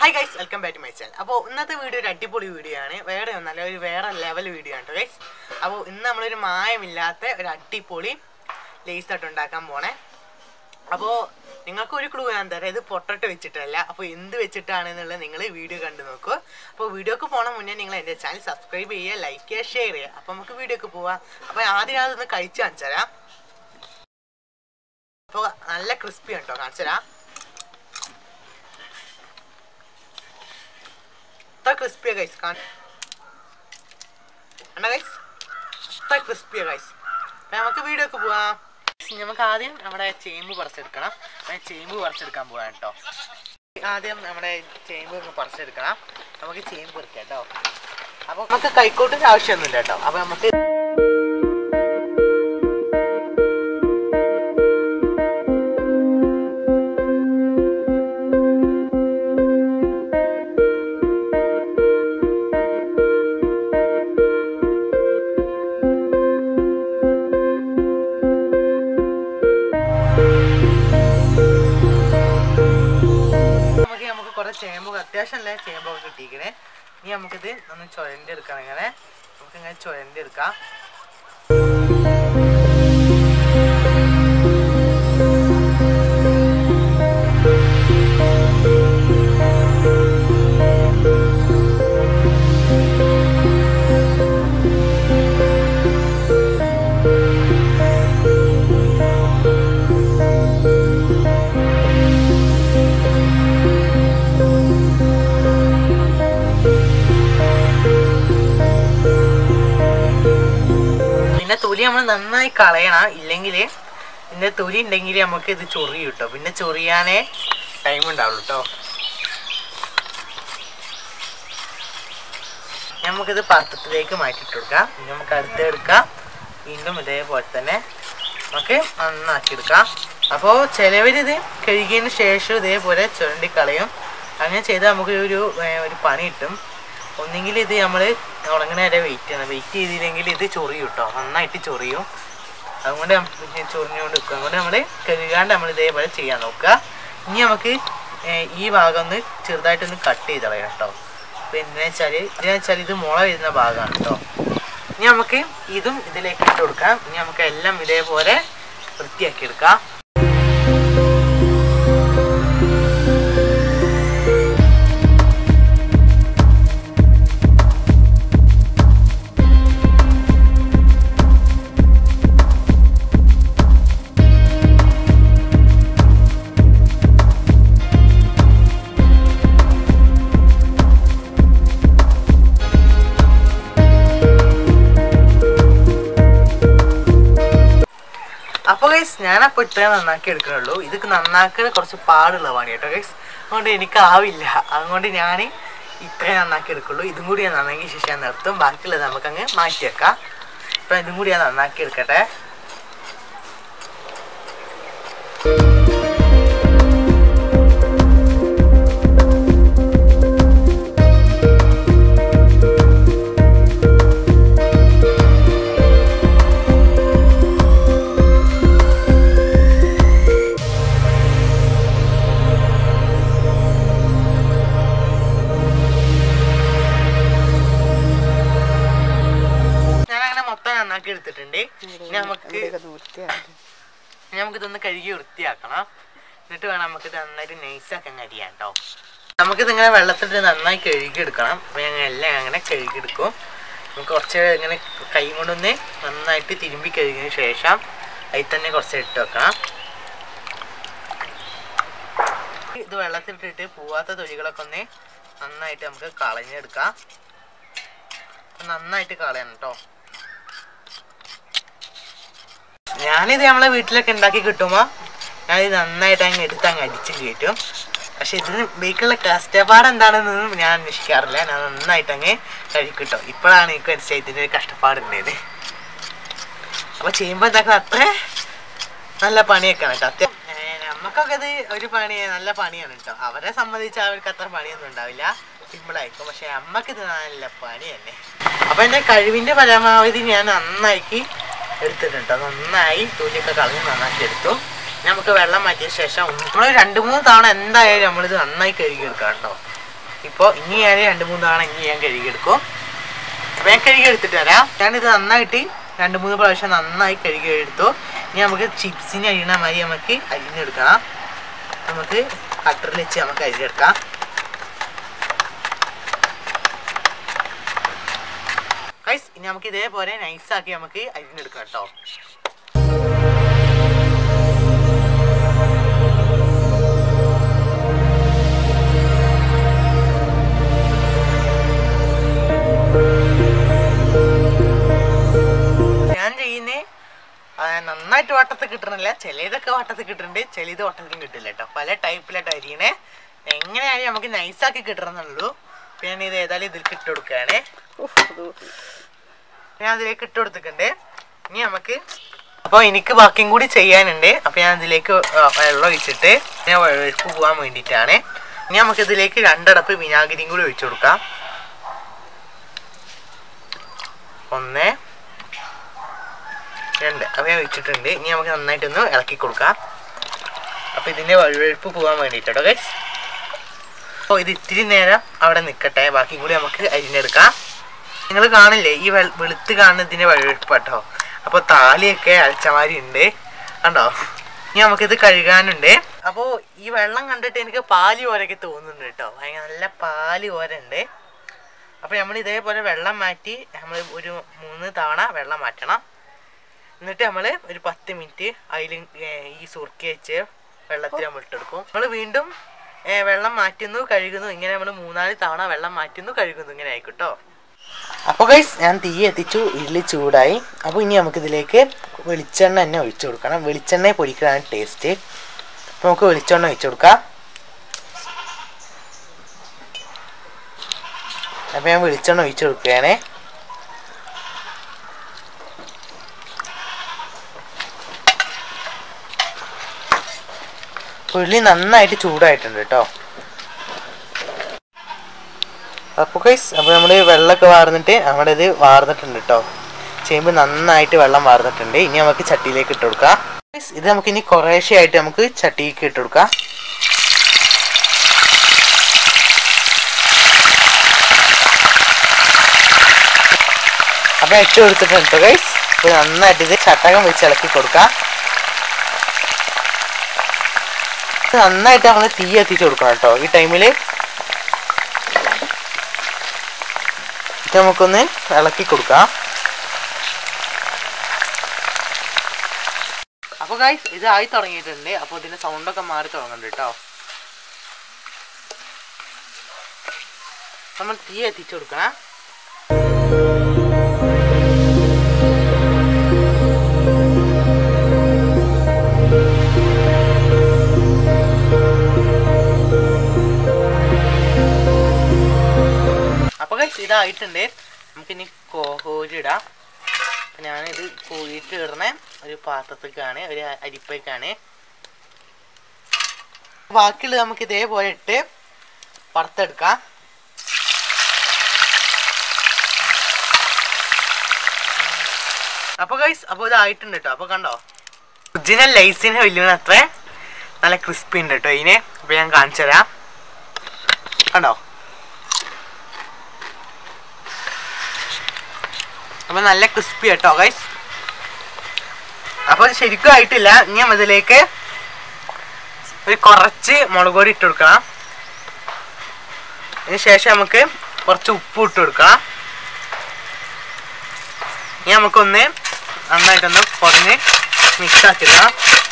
hi guys welcome back to my channel അപ്പോൾ ഇന്നത്തെ video ഒരു അടിപൊളി വീഡിയോ ആണ് വേറെ ഒന്നല്ല ഒരു വേറെ ലെവൽ വീഡിയോ ആണ് കേട്ടോ ഗൈസ് അപ്പോൾ ഇന്ന് നമ്മളൊരു മായമില്ലാത്ത ഒരു അടിപൊളി ലേസ് ആയിട്ട് ഉണ്ടാക്കാൻ പോണേ അപ്പോൾ നിങ്ങൾക്ക് ഒരു ക്ലൂ ഞാൻ തരാം ഇത് പൊട്ടട്ടോ വെച്ചിട്ടല്ല അപ്പോൾ എന്ത് വെച്ചിട്ടാണെന്നുള്ളത് നിങ്ങൾ വീഡിയോ കണ്ടു നോക്കൂ അപ്പോൾ വീഡിയോക്ക് പോണ മുന്നേ നിങ്ങൾ എൻ്റെ ചാനൽ സബ്സ്ക്രൈബ് ചെയ്യുക ലൈക്ക് ചെയ്യുക ഷെയർ ചെയ്യുക അപ്പോൾ നമുക്ക് വീഡിയോക്ക് പോവാം അപ്പോൾ ആദ്യം അതൊന്ന് കഴിച്ച് കാണിച്ചു തരാം അപ്പോൾ നല്ല ക്രിസ്പി ഉണ്ടോ കാണിച്ചു തരാം അത്ര ക്രിസ്പിയാ ഗൈസ് കാണ ഗൈസ് അത്ര ക്രിസ്പിയാ ഗൈസ് അപ്പം നമുക്ക് വീഡിയോ ഒക്കെ പോവാം നമുക്ക് ആദ്യം നമ്മുടെ ചേമ്പ് പറിച്ചെടുക്കണം അങ്ങനെ ചേമ്പ് പറിച്ചെടുക്കാൻ പോവാം കേട്ടോ ആദ്യം നമ്മുടെ ചേമ്പ് ഒന്ന് പറിച്ചെടുക്കണം നമുക്ക് ചേമ്പ് പറിക്കാം കേട്ടോ അപ്പോൾ നമുക്ക് കൈക്കോട്ടിൻ്റെ ആവശ്യമൊന്നുമില്ല കേട്ടോ അപ്പോൾ നമുക്ക് നമുക്ക് നമുക്ക് കുറെ ചേമ്പ് അത്യാവശ്യം നല്ല ചേമ്പൊക്കെ കിട്ടിയിരിക്കണേ ഇനി നമുക്കിത് ഒന്ന് ചുരണ്ടി എടുക്കണം ഇങ്ങനെ നമുക്ക് ഇങ്ങനെ ചുരണ്ടി എടുക്കാം പിന്നെ തൊലി നമ്മൾ നന്നായി കളയണം ഇല്ലെങ്കിൽ ഇതിന്റെ തൊലി ഉണ്ടെങ്കിൽ നമുക്ക് ഇത് ചൊറി കിട്ടും പിന്നെ ചൊറിയാനേ ടൈം ഉണ്ടാവുള്ളൂ കേട്ടോ നമുക്കിത് പാത്രത്തിലേക്ക് മാറ്റിയിട്ട് കൊടുക്കാം ഇനി നമുക്ക് അടുത്ത് എടുക്കാം വീണ്ടും ഇതേപോലെ തന്നെ നമുക്ക് നന്നാക്കി എടുക്കാം അപ്പോൾ ചിലവരിത് കഴുകിയതിന് ശേഷം ഇതേപോലെ ചുരണ്ടി കളയും അങ്ങനെ ചെയ്താൽ നമുക്ക് ഒരു ഏർ, ഒരു പണി കിട്ടും ഒന്നെങ്കിൽ ഇത് നമ്മൾ ഉണങ്ങണ വരെ വെയിറ്റ് ചെയ്യണം വെയിറ്റ് ചെയ്തില്ലെങ്കിൽ ഇത് ചൊറിയും കേട്ടോ നന്നായിട്ട് ചൊറിയും അതുകൊണ്ട് നമുക്ക് ചൊറിഞ്ഞുകൊണ്ട് വെക്കും അതുകൊണ്ട് നമ്മൾ കഴുകാണ്ട് നമ്മൾ ഇതേപോലെ ചെയ്യാൻ നോക്കുക ഇനി നമുക്ക് ഏർ, ഈ ഭാഗം ഒന്ന് ചെറുതായിട്ടൊന്ന് കട്ട് ചെയ്ത് കളയാം കേട്ടോ അപ്പോൾ എന്തിനാ വെച്ചാൽ ഇതിനാ വെച്ചാൽ ഇത് മുള വരുന്ന ഭാഗമാണ് കേട്ടോ ഇനി നമുക്ക് ഇതും ഇതിലേക്ക് ഇട്ട് കൊടുക്കാം ഇനി നമുക്ക് എല്ലാം ഇതേപോലെ വൃത്തിയാക്കി എടുക്കാം അപ്പോൾ ഗൈസ് ഞാനപ്പോൾ ഇത്രയും നന്നാക്കി എടുക്കണുള്ളൂ ഇത് നന്നാക്കുന്ന കുറച്ച് പാടുള്ള പണി കേട്ടോ ഗൈസ് അതുകൊണ്ട് എനിക്കാവില്ല അതുകൊണ്ട് ഞാൻ ഇത്രയും നന്നാക്കി എടുക്കുള്ളൂ ഇതും കൂടി ഞാൻ നന്നാക്കിയ ശേഷം ഞാൻ നിർത്തും ബാക്കിയുള്ളത് നമുക്കങ്ങ് മാറ്റി വെക്കാം ഇപ്പം ഇതും കൂടി ഞാൻ നന്നാക്കി എടുക്കട്ടെ ഞാൻ അങ്ങനെ മൊത്തം നന്നാക്കി എടുത്തിട്ടുണ്ട് ഇനി നമുക്ക് ഇനി നമുക്കിതൊന്ന് കഴുകി വൃത്തിയാക്കണം എന്നിട്ട് വേണം നമുക്കിത് നന്നായിട്ട് നൈസാക്കാൻ അരിയാം കേട്ടോ നമുക്കിത് ഇങ്ങനെ വെള്ളത്തിട്ട് നന്നായി കഴുകി എടുക്കണം അപ്പോൾ ഞങ്ങൾ എല്ലാം അങ്ങനെ കഴുകി എടുക്കും നമുക്ക് കുറച്ച് ഇങ്ങനെ കൈ കൊണ്ടൊന്ന് നന്നായിട്ട് തിരുമ്പി കഴുകിയതിന് ശേഷം അതിൽ തന്നെ കുറച്ച് ഇട്ട് വെക്കണം ഇത് വെള്ളത്തിലിട്ടിട്ട് പോവാത്ത തൊലികളൊക്കെ ഒന്ന് നന്നായിട്ട് നമുക്ക് കളഞ്ഞെടുക്കാം നന്നായിട്ട് കളയണം കേട്ടോ ഞാനിത് നമ്മളെ വീട്ടിലൊക്കെ ഉണ്ടാക്കി കിട്ടുമ്പോൾ ഞാനിത് നന്നായിട്ട് അങ്ങ് എടുത്ത് അങ്ങ് അടിച്ച് കയറ്റും പക്ഷെ ഇതിന് ബേക്കുള്ള കഷ്ടപ്പാട് എന്താണെന്നൊന്നും ഞാൻ അന്വേഷിക്കാറില്ല ഞാൻ നന്നായിട്ട് അങ്ങ് കഴിക്കിട്ടോ ഇപ്പോഴാണ് എനിക്ക് മനസ്സിലായി ഇതിൻ്റെ ഒരു കഷ്ടപ്പാടുണ്ടായത് അപ്പോൾ ചെയ്യുമ്പോൾ എന്താക്കണം അത്ര നല്ല പണിയൊക്കെയാണ് കേട്ടോ അത്യ ഏർ നമുക്കൊക്കെ ഇത് ഒരു പണി നല്ല പണിയാണ് കേട്ടോ അവരെ സംബന്ധിച്ച് അവർക്ക് അത്ര പണിയൊന്നും ഉണ്ടാവില്ല സിമ്പിൾ ആയിരിക്കും പക്ഷെ അമ്മക്ക് ഇത് നല്ല പണി തന്നെ അപ്പൊ എന്റെ കഴിവിന്റെ പരമാവധി ഞാൻ നന്നാക്കി എടുത്തിട്ടുണ്ട് നന്നായി തൊലിയൊക്കെ കളഞ്ഞ് നന്നാക്കി എടുത്തു നമുക്ക് വെള്ളം മാറ്റിയ ശേഷം നമ്മൾ രണ്ട് മൂന്ന് തവണ എന്തായാലും നമ്മളിത് നന്നായി കഴുകി എടുക്കാം കേട്ടോ ഇപ്പോൾ ഇനി ഞാൻ രണ്ട് മൂന്ന് തവണ ഇനി ഞാൻ കഴുകിയെടുക്കും അപ്പോൾ ഞാൻ കഴുകി എടുത്തിട്ട് വരാം ഞാനിത് നന്നായിട്ട് രണ്ട് മൂന്ന് പ്രാവശ്യം നന്നായി കഴുകി എടുത്തു ഇനി നമുക്ക് ചിപ്സിന് അരിയണ മാതിരി നമുക്ക് അരിഞ്ഞെടുക്കണം നമുക്ക് കട്ടറിൽ വെച്ച് നമുക്ക് അരിഞ്ഞെടുക്കാം ഗൈസ് ഇനി നമുക്ക് ഇതേപോലെ നൈസാക്കി നമുക്ക് അരിഞ്ഞെടുക്കാം കേട്ടോ ഞാൻ ചെയ്യുന്നേ ആ, നന്നായിട്ട് വട്ടത്തിൽ കിട്ടണില്ല ചിലതൊക്കെ വട്ടത്തിൽ കിട്ടുന്നുണ്ട് ചിലത് വട്ടത്തിലും കിട്ടില്ല കേട്ടോ പല ടൈപ്പിലായിട്ട് അരിയണേ എങ്ങനെയായാലും നമുക്ക് നൈസാക്കി കിട്ടണമെന്നുള്ളൂ പിന്നെ ഞാൻ ഇത് ഏതായാലും ഇതിലേക്ക് ഇട്ട് കൊടുക്കുകയാണേ ഞാൻ അതിലേക്ക് ഇട്ട് കൊടുത്തിട്ടുണ്ട് ഇനി നമുക്ക് അപ്പോൾ എനിക്ക് ബാക്കിയും കൂടി ചെയ്യാനുണ്ട് അപ്പോൾ ഞാൻ ഇതിലേക്ക് ആ, വെള്ളം ഒഴിച്ചിട്ട് ഞാൻ വെള്ളപ്പ് പോകാൻ വേണ്ടിയിട്ടാണ് ഇനി നമുക്ക് ഇതിലേക്ക് രണ്ടടപ്പ് വിനാഗിരിയും കൂടി ഒഴിച്ചു കൊടുക്കാം ഒന്ന് രണ്ട് അപ്പോൾ ഞാൻ ഒഴിച്ചിട്ടുണ്ട് ഇനി നമുക്ക് നന്നായിട്ടൊന്ന് ഇളക്കി കൊടുക്കാം അപ്പോൾ ഇതിൻ്റെ വഴുവഴുപ്പ് പോകാൻ വേണ്ടിയിട്ട് കേട്ടോ ഗൈസ് അപ്പോൾ ഇത് ഇത്തിരി നേരം അവിടെ നിൽക്കട്ടെ ബാക്കിയും കൂടി നമുക്ക് അരിഞ്ഞെടുക്കാം നിങ്ങൾ കാണില്ലേ ഈ വെൾ വെളുത്ത് കാണുന്ന ഇതിൻ്റെ വഴുവഴുപ്പ് കേട്ടോ അപ്പോൾ താലിയൊക്കെ അരച്ചമാരി ഉണ്ട് കണ്ടോ ഇനി നമുക്കിത് കഴുകാനുണ്ട് അപ്പോൾ ഈ വെള്ളം കണ്ടിട്ട് എനിക്ക് പാല് പോരൊക്കെ തോന്നുന്നുണ്ട് കേട്ടോ ഭയങ്കര നല്ല പാല് പോരുണ്ട് അപ്പോൾ നമ്മൾ ഇതേപോലെ വെള്ളം മാറ്റി നമ്മൾ ഒരു മൂന്ന് തവണ വെള്ളം മാറ്റണം എന്നിട്ട് നമ്മൾ ഒരു പത്ത് മിനിറ്റ് അതിൽ ഈ സുർക്കി വെച്ച് വെള്ളത്തിൽ നമ്മൾ ഇട്ടെടുക്കും നമ്മൾ വീണ്ടും ഏ, വെള്ളം മാറ്റുന്നു കഴുകുന്നു ഇങ്ങനെ നമ്മൾ മൂന്നാല് തവണ വെള്ളം മാറ്റുന്നു കഴുകുന്നു ഇങ്ങനെ ആയിക്കോട്ടോ അപ്പോൾ ഗൈസ് ഞാൻ തീ എത്തിച്ചു ഇഡ്ഡലി ചൂടായി അപ്പോൾ ഇനി നമുക്കിതിലേക്ക് വെളിച്ചെണ്ണ തന്നെ ഒഴിച്ചു കൊടുക്കണം വെളിച്ചെണ്ണ പൊരിക്കലാണ് ടേസ്റ്റ് അപ്പോൾ നമുക്ക് വെളിച്ചെണ്ണ ഒഴിച്ചു കൊടുക്കാം അപ്പോൾ ഞാൻ വെളിച്ചെണ്ണ ഒഴിച്ചു കൊടുക്കുകയാണേ ഉള്ളി നന്നായിട്ട് ചൂടായിട്ടുണ്ട് കേട്ടോ അപ്പോൾ കൈസ് അപ്പോൾ നമ്മൾ വെള്ളമൊക്കെ വാർന്നിട്ട് നമ്മുടെ ഇത് വാർന്നിട്ടുണ്ട് കേട്ടോ ചെയ്യുമ്പോൾ നന്നായിട്ട് വെള്ളം വാർന്നിട്ടുണ്ട് ഇനി നമുക്ക് ചട്ടിയിലേക്ക് ഇട്ട് കൊടുക്കാം Guys, ഇത് നമുക്ക് ഇനി കുറേശ്ശെ ആയിട്ട് നമുക്ക് ചട്ടിയിലേക്ക് ഇട്ട് കൊടുക്കാം അപ്പോൾ ഇട്ട് കൊടുത്തിട്ടുണ്ട് കേട്ടോ ഗൈസ് ഇത് നന്നായിട്ട് ഇത് ചട്ടകം വെച്ച് ഇളക്കി കൊടുക്കാം ഇത് നന്നായിട്ട് നമ്മൾ തീ എത്തിച്ചു കൊടുക്കണം കേട്ടോ ഈ ടൈമിൽ ഇത് നമുക്കൊന്ന് ഇളക്കി കൊടുക്കാം അപ്പോൾ ഗൈസ് ഇത് ആയി തുടങ്ങിയിട്ടുണ്ട് അപ്പോൾ ഇതിന്റെ സൗണ്ടൊക്കെ മാറി തുടങ്ങുന്നുണ്ട് കേട്ടോ നമ്മൾ തീ എത്തിച്ചു കൊടുക്കണം അപ്പോൾ ഗൈസ് ഇതായിട്ടുണ്ട് നമുക്കിനി കോ- കോരിയിടാം അപ്പം ഞാനിത് കോരിയിട്ട് ഇടുന്ന ഒരു പാത്രത്തേക്കാണ് ഒരു അരിപ്പയ്ക്കാണ് ബാക്കിയുള്ളത് നമുക്ക് ഇതേപോലെ ഇട്ട് വറുത്തെടുക്കാം അപ്പോൾ ഗൈസ് അപ്പോൾ ഇതായിട്ടുണ്ട് കേട്ടോ അപ്പോൾ കണ്ടോ ഒറിജിനൽ ലൈസിന് വലിയ അത്ര നല്ല ക്രിസ്പി ഉണ്ട് കേട്ടോ ഇതിന് അപ്പോൾ ഞാൻ കാണിച്ചു തരാം കണ്ടോ അപ്പൊ നല്ല ക്രിസ്പി കേട്ടോ ഗൈസ് അപ്പൊ ഇത് ശരിക്കും ആയിട്ടില്ല ഇനി നമ്മൾ ഇതിലേക്ക് ഒരു കുറച്ച് മുളക് പൊടി ഇട്ട് കൊടുക്കണം അതിന് ശേഷം നമുക്ക് കുറച്ച് ഉപ്പ് ഇട്ട് കൊടുക്കാം ഇനി നമുക്കൊന്ന് നന്നായിട്ടൊന്ന് കുറഞ്ഞ് മിക്സ് ആക്കിടാം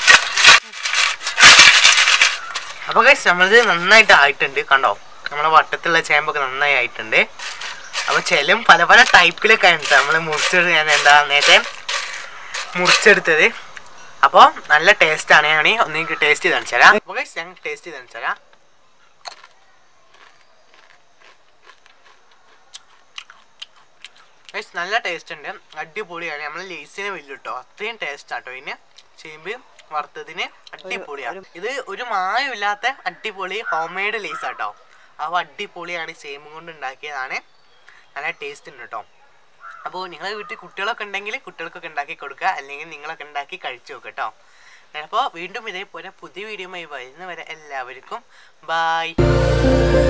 അപ്പൊ ഗൈസ് നമ്മളിത് നന്നായിട്ട് ആയിട്ടുണ്ട് കണ്ടോ നമ്മളെ വട്ടത്തിലുള്ള ചേമ്പൊക്കെ നന്നായി ആയിട്ടുണ്ട് അപ്പൊ ചെലും പല പല ടൈപ്പിലൊക്കെ ഉണ്ട് നമ്മൾ മുറിച്ചെടുത്ത് ഞാൻ എന്താ നേരത്തെ മുറിച്ചെടുത്തത് അപ്പോൾ നല്ല ടേസ്റ്റ് ആണ് ഞാൻ ഒന്ന് എനിക്ക് ടേസ്റ്റ് ചെയ്ത് കാണിച്ചു തരാം അപ്പോൾ ഞാൻ ടേസ്റ്റ് ചെയ്ത് കാണിച്ചു തരാം Guys, നല്ല ടേസ്റ്റ് ഉണ്ട് അടിപൊളിയാണ് നമ്മൾ ലേസിനെ വലിയ കേട്ടോ അത്രയും ടേസ്റ്റ് ആട്ടോ ഇതിന് ചേമ്പ് വറുത്തതിന് അടിപൊളിയാണ് ഇത് ഒരു മായമില്ലാത്ത അടിപൊളി ഹോം മെയ്ഡ് ലേസ് ആട്ടോ അപ്പോൾ അടിപൊളിയാണ് ചേമ്പ് കൊണ്ട് ഉണ്ടാക്കിയതാണ് നല്ല ടേസ്റ്റ് ഉണ്ട് കേട്ടോ അപ്പോൾ നിങ്ങളെ വീട്ടിൽ കുട്ടികളൊക്കെ ഉണ്ടെങ്കിൽ കുട്ടികൾക്കൊക്കെ ഉണ്ടാക്കി കൊടുക്കുക അല്ലെങ്കിൽ നിങ്ങളൊക്കെ ഉണ്ടാക്കി കഴിച്ചു നോക്കുക കേട്ടോ അപ്പോൾ വീണ്ടും ഇതേപോലെ പുതിയ വീഡിയോയുമായി വരുന്നവരെ എല്ലാവർക്കും ബായ്